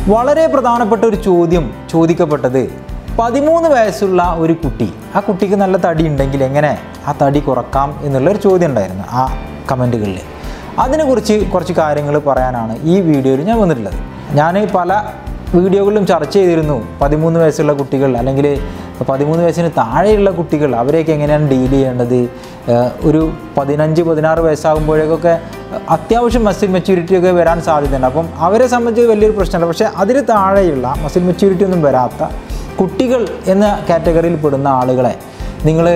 വളരെ പ്രധാനപ്പെട്ട ഒരു ചോദ്യം ചോദിക്കപ്പെട്ടത് പതിമൂന്ന് വയസ്സുള്ള ഒരു കുട്ടി ആ കുട്ടിക്ക് നല്ല തടി ഉണ്ടെങ്കിൽ എങ്ങനെ ആ തടി കുറക്കാം എന്നുള്ളൊരു ചോദ്യം ഉണ്ടായിരുന്നു ആ കമൻറ്റുകളിൽ അതിനെക്കുറിച്ച് കുറച്ച് കാര്യങ്ങൾ പറയാനാണ് ഈ വീഡിയോയിൽ ഞാൻ വന്നിട്ടുള്ളത് ഞാൻ പല വീഡിയോകളിലും ചർച്ച ചെയ്തിരുന്നു പതിമൂന്ന് വയസ്സുള്ള കുട്ടികൾ അല്ലെങ്കിൽ പതിമൂന്ന് വയസ്സിന് താഴെയുള്ള കുട്ടികൾ അവരെയൊക്കെ എങ്ങനെയാണ് ഡീൽ ചെയ്യേണ്ടത് ഏഹ് ഒരു പതിനഞ്ച് പതിനാറ് വയസ്സാകുമ്പോഴേക്കൊക്കെ അത്യാവശ്യം മസിൽ മെച്യൂരിറ്റി ഒക്കെ വരാൻ സാധ്യതയുണ്ട് അപ്പം അവരെ സംബന്ധിച്ച് വലിയൊരു പ്രശ്നമല്ല പക്ഷേ അതിന് താഴെയുള്ള മസിൽ മെച്യൂരിറ്റി ഒന്നും വരാത്ത കുട്ടികൾ എന്ന കാറ്റഗറിയിൽ പെടുന്ന ആളുകളെ നിങ്ങൾ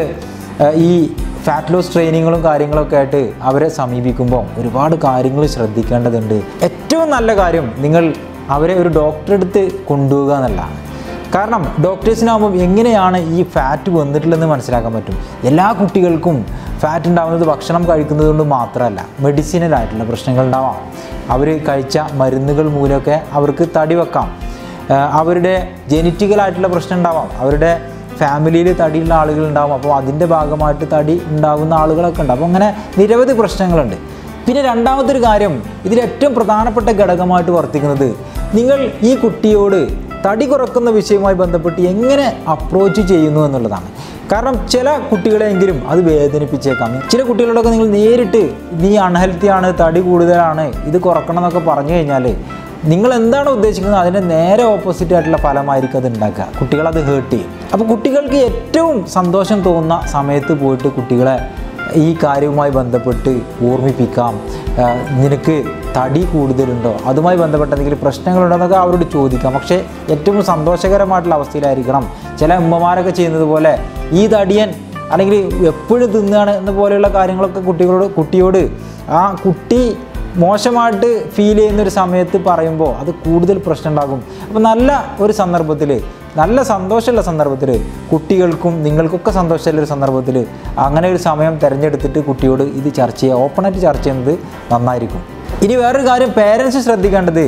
ഈ ഫാറ്റ് ലോസ് ട്രെയിനിങ്ങുകളും കാര്യങ്ങളൊക്കെ ആയിട്ട് അവരെ സമീപിക്കുമ്പോൾ ഒരുപാട് കാര്യങ്ങൾ ശ്രദ്ധിക്കേണ്ടതുണ്ട് ഏറ്റവും നല്ല കാര്യം നിങ്ങൾ അവരെ ഒരു ഡോക്ടറെ അടുത്ത് കൊണ്ടുപോകുക എന്നുള്ളതാണ് കാരണം ഡോക്ടേഴ്സിനാകുമ്പോൾ എങ്ങനെയാണ് ഈ ഫാറ്റ് വന്നിട്ടുള്ളതെന്ന് മനസ്സിലാക്കാൻ പറ്റും എല്ലാ കുട്ടികൾക്കും ഫാറ്റ് ഉണ്ടാകുന്നത് ഭക്ഷണം കഴിക്കുന്നത് കൊണ്ട് മാത്രമല്ല മെഡിസിനലായിട്ടുള്ള പ്രശ്നങ്ങൾ ഉണ്ടാവാം അവർ കഴിച്ച മരുന്നുകൾ മൂലമൊക്കെ അവർക്ക് തടി വെക്കാം ആഹ് അവരുടെ ജെനറ്റിക്കലായിട്ടുള്ള പ്രശ്നം ഉണ്ടാവാം അവരുടെ ഫാമിലിയിൽ തടിയുള്ള ആളുകൾ ഉണ്ടാവും അപ്പോൾ അതിൻ്റെ ഭാഗമായിട്ട് തടി ഉണ്ടാകുന്ന ആളുകളൊക്കെ ഉണ്ട് അപ്പോൾ അങ്ങനെ നിരവധി പ്രശ്നങ്ങളുണ്ട് പിന്നെ രണ്ടാമത്തെ ഒരു കാര്യം ഇതിൽ ഏറ്റവും പ്രധാനപ്പെട്ട ഘടകമായിട്ട് വർത്തിക്കുന്നത് നിങ്ങൾ ഈ കുട്ടിയോട് തടി കുറക്കുന്ന വിഷയവുമായി ബന്ധപ്പെട്ട് എങ്ങനെ അപ്രോച്ച് ചെയ്യുന്നു എന്നുള്ളതാണ് കാരണം ചില കുട്ടികളെങ്കിലും അത് വേദനിപ്പിച്ചേക്കാം ചില കുട്ടികളോടൊക്കെ നിങ്ങൾ നേരിട്ട് നീ അൺഹെൽത്തി ആണ് തടി കൂടുതലാണ് ഇത് കുറക്കണം എന്നൊക്കെ പറഞ്ഞു കഴിഞ്ഞാൽ നിങ്ങൾ എന്താണ് ഉദ്ദേശിക്കുന്നത് അതിൻ്റെ നേരെ ഓപ്പോസിറ്റ് ആയിട്ടുള്ള ഫലമായിരിക്കും അത് ഉണ്ടാക്കുക കുട്ടികളത് ഹേർട്ട് ചെയ്യും അപ്പോൾ കുട്ടികൾക്ക് ഏറ്റവും സന്തോഷം തോന്നുന്ന സമയത്ത് പോയിട്ട് കുട്ടികളെ ഈ കാര്യവുമായി ബന്ധപ്പെട്ട് ഓർമ്മിപ്പിക്കാം ആ, നിനക്ക് തടി കൂടുതലുണ്ടോ അതുമായി ബന്ധപ്പെട്ട എന്തെങ്കിലും പ്രശ്നങ്ങളുണ്ടോ എന്നൊക്കെ അവരോട് ചോദിക്കാം പക്ഷേ ഏറ്റവും സന്തോഷകരമായിട്ടുള്ള അവസ്ഥയിലായിരിക്കണം ചില ഉമ്മമാരൊക്കെ ചെയ്യുന്നത് പോലെ ഈ തടിയൻ അല്ലെങ്കിൽ എപ്പോഴും തിന്നുകയാണ് എന്ന പോലെയുള്ള കാര്യങ്ങളൊക്കെ കുട്ടികളോട് കുട്ടിയോട് ആ കുട്ടി മോശമായിട്ട് ഫീൽ ചെയ്യുന്ന ഒരു സമയത്ത് പറയുമ്പോൾ അത് കൂടുതൽ പ്രശ്നം ഉണ്ടാകും അപ്പോൾ നല്ല ഒരു സന്ദർഭത്തിൽ നല്ല സന്തോഷമുള്ള സന്ദർഭത്തിൽ കുട്ടികൾക്കും നിങ്ങൾക്കൊക്കെ സന്തോഷമുള്ള ഒരു സന്ദർഭത്തിൽ അങ്ങനെ ഒരു സമയം തിരഞ്ഞെടുത്തിട്ട് കുട്ടിയോട് ഇത് ചർച്ച ചെയ്യുക ഓപ്പണായിട്ട് ചർച്ച ചെയ്യുന്നത് നന്നായിരിക്കും ഇനി വേറൊരു കാര്യം പേരൻസ് ശ്രദ്ധിക്കേണ്ടത്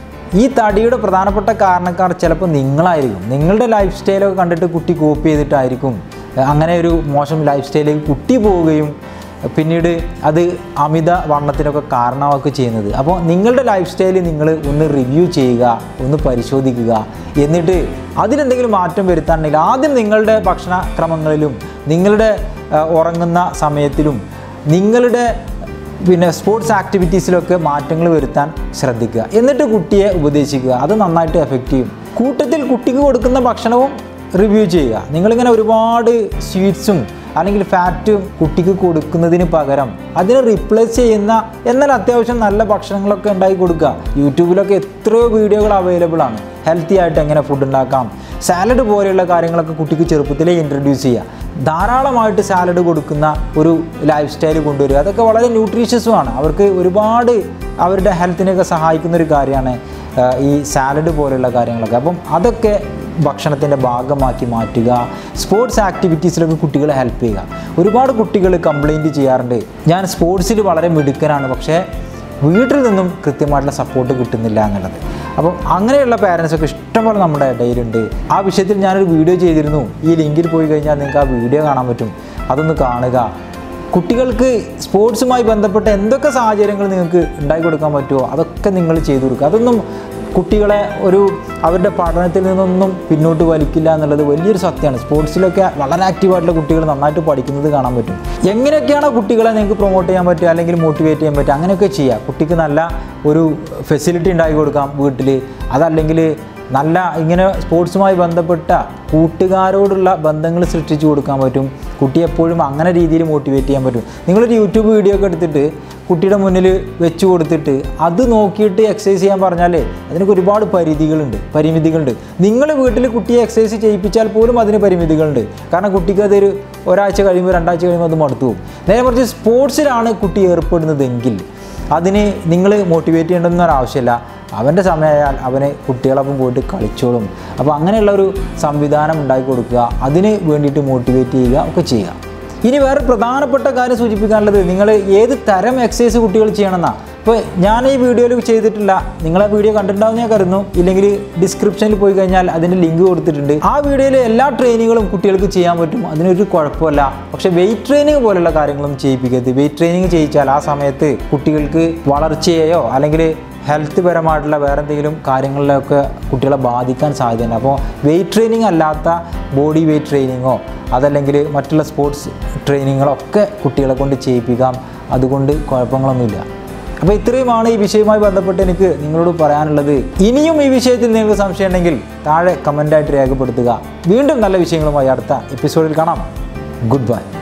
ഈ തടിയുടെ പ്രധാനപ്പെട്ട കാരണക്കാർ ചിലപ്പോൾ നിങ്ങളായിരിക്കും നിങ്ങളുടെ ലൈഫ് സ്റ്റൈലൊക്കെ കണ്ടിട്ട് കുട്ടി കോപ്പി ചെയ്തിട്ടായിരിക്കും അങ്ങനെ ഒരു മോശം ലൈഫ് സ്റ്റൈലിലേക്ക് കുട്ടി പോവുകയും പിന്നീട് അത് അമിത വണ്ണത്തിനൊക്കെ കാരണമാക്കുകയും ചെയ്യുന്നത് അപ്പോൾ നിങ്ങളുടെ ലൈഫ് സ്റ്റൈൽ നിങ്ങൾ ഒന്ന് റിവ്യൂ ചെയ്യുക ഒന്ന് പരിശോധിക്കുക എന്നിട്ട് അതിലെന്തെങ്കിലും മാറ്റം വരുത്താണെങ്കിൽ ആദ്യം നിങ്ങളുടെ ഭക്ഷണക്രമങ്ങളിലും നിങ്ങളുടെ ആ, ഉറങ്ങുന്ന സമയത്തിലും നിങ്ങളുടെ പിന്നെ സ്പോർട്സ് ആക്ടിവിറ്റീസിലൊക്കെ മാറ്റങ്ങൾ വരുത്താൻ ശ്രദ്ധിക്കുക എന്നിട്ട് കുട്ടിയെ ഉപദേശിക്കുക അത് നന്നായിട്ട് എഫക്റ്റ് ചെയ്യും കൂട്ടത്തിൽ കുട്ടിക്ക് കൊടുക്കുന്ന ഭക്ഷണവും റിവ്യൂ ചെയ്യുക നിങ്ങളിങ്ങനെ ഒരുപാട് സ്വീറ്റ്സും അല്ലെങ്കിൽ ഫാറ്റും കുട്ടിക്ക് കൊടുക്കുന്നതിന് പകരം അതിനെ റീപ്ലേസ് ചെയ്യുന്ന എന്നാൽ അത്യാവശ്യം നല്ല ഭക്ഷണങ്ങളൊക്കെ ഉണ്ടാക്കി കൊടുക്കുക യൂട്യൂബിലൊക്കെ എത്രയോ വീഡിയോകൾ അവൈലബിൾ ആണ് ഹെൽത്തി ആയിട്ട് എങ്ങനെ ഫുഡ് ഉണ്ടാക്കാം സാലഡ് പോലെയുള്ള കാര്യങ്ങളൊക്കെ കുട്ടിക്ക് ചെറുപ്പത്തിലേ ഇൻട്രൊഡ്യൂസ് ചെയ്യുക ധാരാളമായിട്ട് സാലഡ് കൊടുക്കുന്ന ഒരു ലൈഫ് സ്റ്റൈൽ കൊണ്ടുവരിക അതൊക്കെ വളരെ ന്യൂട്രീഷ്യസുമാണ് അവർക്ക് ഒരുപാട് അവരുടെ ഹെൽത്തിനെയൊക്കെ സഹായിക്കുന്ന ഒരു കാര്യമാണ് ആ, ഈ സാലഡ് പോലെയുള്ള കാര്യങ്ങളൊക്കെ അപ്പം അതൊക്കെ ഭക്ഷണത്തിൻ്റെ ഭാഗമാക്കി മാറ്റുക സ്പോർട്സ് ആക്ടിവിറ്റീസിലൊക്കെ കുട്ടികളെ ഹെൽപ്പ് ചെയ്യുക ഒരുപാട് കുട്ടികൾ കംപ്ലൈൻറ്റ് ചെയ്യാറുണ്ട് ഞാൻ സ്പോർട്സിൽ വളരെ മിടുക്കനാണ് പക്ഷേ വീട്ടിൽ നിന്നും കൃത്യമായിട്ടുള്ള സപ്പോർട്ട് കിട്ടുന്നില്ല എന്നുള്ളത് അപ്പം അങ്ങനെയുള്ള പാരൻസ് ഒക്കെ ഇഷ്ടംപോലെ നമ്മുടെ ഇടയിലുണ്ട് ആ വിഷയത്തിൽ ഞാനൊരു വീഡിയോ ചെയ്തിരുന്നു ഈ ലിങ്കിൽ പോയി കഴിഞ്ഞാൽ നിങ്ങൾക്ക് ആ വീഡിയോ കാണാൻ പറ്റും അതൊന്ന് കാണുക കുട്ടികൾക്ക് സ്പോർട്സുമായി ബന്ധപ്പെട്ട എന്തൊക്കെ സാഹചര്യങ്ങൾ നിങ്ങൾക്ക് ഉണ്ടാക്കി കൊടുക്കാൻ പറ്റുമോ അതൊക്കെ നിങ്ങൾ ചെയ്തു കൊടുക്കുക അതൊന്നും കുട്ടികളെ ഒരു അവരുടെ പഠനത്തിൽ നിന്നൊന്നും പിന്നോട്ട് വലിക്കില്ല എന്നുള്ളത് വലിയൊരു സത്യമാണ് സ്പോർട്സിലൊക്കെ വളരെ ആക്റ്റീവായിട്ടുള്ള കുട്ടികൾ നന്നായിട്ട് പഠിക്കുന്നത് കാണാൻ പറ്റും എങ്ങനെയൊക്കെയാണോ കുട്ടികളെ നിങ്ങൾക്ക് പ്രൊമോട്ട് ചെയ്യാൻ പറ്റുക അല്ലെങ്കിൽ മോട്ടിവേറ്റ് ചെയ്യാൻ പറ്റുക അങ്ങനെയൊക്കെ ചെയ്യുക കുട്ടിക്ക് നല്ല ഒരു ഫെസിലിറ്റി ഉണ്ടാക്കി കൊടുക്കാം വീട്ടിൽ അതല്ലെങ്കിൽ നല്ല ഇങ്ങനെ സ്പോർട്സുമായി ബന്ധപ്പെട്ട കൂട്ടുകാരോടുള്ള ബന്ധങ്ങൾ സൃഷ്ടിച്ചു കൊടുക്കാൻ പറ്റും കുട്ടി എപ്പോഴും അങ്ങനെ രീതിയിൽ മോട്ടിവേറ്റ് ചെയ്യാൻ പറ്റും നിങ്ങളൊരു യൂട്യൂബ് വീഡിയോ ഒക്കെ എടുത്തിട്ട് കുട്ടിയുടെ മുന്നിൽ വെച്ച് കൊടുത്തിട്ട് അത് നോക്കിയിട്ട് എക്സസൈസ് ചെയ്യാൻ പറഞ്ഞാൽ അതിനൊക്കെ ഒരുപാട് പരിധികളുണ്ട് പരിമിതികളുണ്ട് നിങ്ങൾ വീട്ടിൽ കുട്ടിയെ എക്സസൈസ് ചെയ്യിപ്പിച്ചാൽ പോലും അതിന് പരിമിതികളുണ്ട് കാരണം കുട്ടിക്ക് അതൊരു ഒരാഴ്ച കഴിയുമ്പോൾ രണ്ടാഴ്ച കഴിയുമ്പോൾ അത് മടുത്തു പോകും നേരെ മറിച്ച് സ്പോർട്സിലാണ് കുട്ടി ഏർപ്പെടുന്നതെങ്കിൽ അതിന് നിങ്ങൾ മോട്ടിവേറ്റ് ചെയ്യേണ്ടെന്നൊരു ആവശ്യമില്ല അവൻ്റെ സമയമായാൽ അവന് കുട്ടികളൊപ്പം പോയിട്ട് കളിച്ചോളും അപ്പോൾ അങ്ങനെയുള്ള ഒരു സംവിധാനം ഉണ്ടാക്കി കൊടുക്കുക അതിന് വേണ്ടിയിട്ട് മോട്ടിവേറ്റ് ചെയ്യുക ഒക്കെ ചെയ്യുക ഇനി വേറെ പ്രധാനപ്പെട്ട കാര്യം സൂചിപ്പിക്കാനുള്ളത് നിങ്ങൾ ഏത് തരം എക്സസൈസ് കുട്ടികൾ ചെയ്യണമെന്നാണ് ഇപ്പോൾ ഞാൻ ഈ വീഡിയോയിൽ ചെയ്തിട്ടില്ല നിങ്ങൾ ആ വീഡിയോ കണ്ടിട്ടുണ്ടാവും ഞാൻ കരുതുന്നു ഇല്ലെങ്കിൽ ഡിസ്ക്രിപ്ഷനിൽ പോയി കഴിഞ്ഞാൽ അതിൻ്റെ ലിങ്ക് കൊടുത്തിട്ടുണ്ട് ആ വീഡിയോയിൽ എല്ലാ ട്രെയിനിങ്ങുകളും കുട്ടികൾക്ക് ചെയ്യാൻ പറ്റും അതിനൊരു കുഴപ്പമില്ല പക്ഷേ വെയിറ്റ് ട്രെയിനിങ് പോലുള്ള കാര്യങ്ങളൊന്നും ചെയ്യിപ്പിക്കരുത് വെയിറ്റ് ട്രെയിനിങ് ചെയ്യിച്ചാൽ ആ സമയത്ത് കുട്ടികൾക്ക് വളർച്ചയെയോ അല്ലെങ്കിൽ ഹെൽത്ത് പരമായിട്ടുള്ള വേറെ എന്തെങ്കിലും കാര്യങ്ങളിലൊക്കെ കുട്ടികളെ ബാധിക്കാൻ സാധ്യതയുണ്ട് അപ്പോൾ വെയിറ്റ് ട്രെയിനിങ് അല്ലാത്ത ബോഡി വെയിറ്റ് ട്രെയിനിങ്ങോ അതല്ലെങ്കിൽ മറ്റുള്ള സ്പോർട്സ് ട്രെയിനിങ്ങുകളൊക്കെ കുട്ടികളെ കൊണ്ട് ചെയ്യിപ്പിക്കാം അതുകൊണ്ട് കുഴപ്പങ്ങളൊന്നുമില്ല അപ്പോൾ ഇത്രയുമാണ് ഈ വിഷയവുമായി ബന്ധപ്പെട്ട് എനിക്ക് നിങ്ങളോട് പറയാനുള്ളത് ഇനിയും ഈ വിഷയത്തിൽ നിങ്ങൾക്ക് സംശയം ഉണ്ടെങ്കിൽ താഴെ കമൻ്റായിട്ട് രേഖപ്പെടുത്തുക വീണ്ടും നല്ല വിഷയങ്ങളുമായി അടുത്ത എപ്പിസോഡിൽ കാണാം ഗുഡ് ബൈ